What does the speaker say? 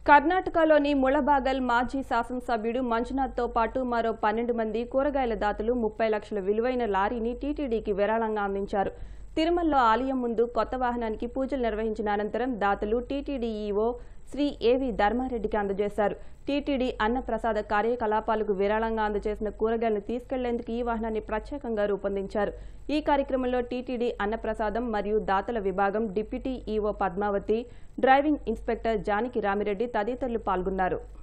కర్ణాటకలోని ముళబాగల్ మాజీ శాసనసభ్యుడు మంజునాథ్తో పాటు మరో పన్నెండు మంది కూరగాయల దాతలు ముప్పై లక్షల విలువైన లారీని టీటీడీకి విరాళంగా అందించారు తిరుమలలో ఆలయం ముందు కొత్త వాహనానికి పూజలు నిర్వహించిన అనంతరం దాతలు టీటీడీ ఈవో శ్రీ ఏవి ధర్మారెడ్డికి అందజేశారు టీటీడీ అన్నప్రసాద కార్యకలాపాలకు విరాళంగా అందజేసిన కూరగాయలను తీసుకెళ్లేందుకు ఈ వాహనాన్ని ప్రత్యేకంగా రూపొందించారు ఈ కార్యక్రమంలో టీటీడీ అన్నప్రసాదం మరియు దాతల విభాగం deputy EO Padmavathi driving inspector Janaki Ramireddy తదితరులు పాల్గొన్నారు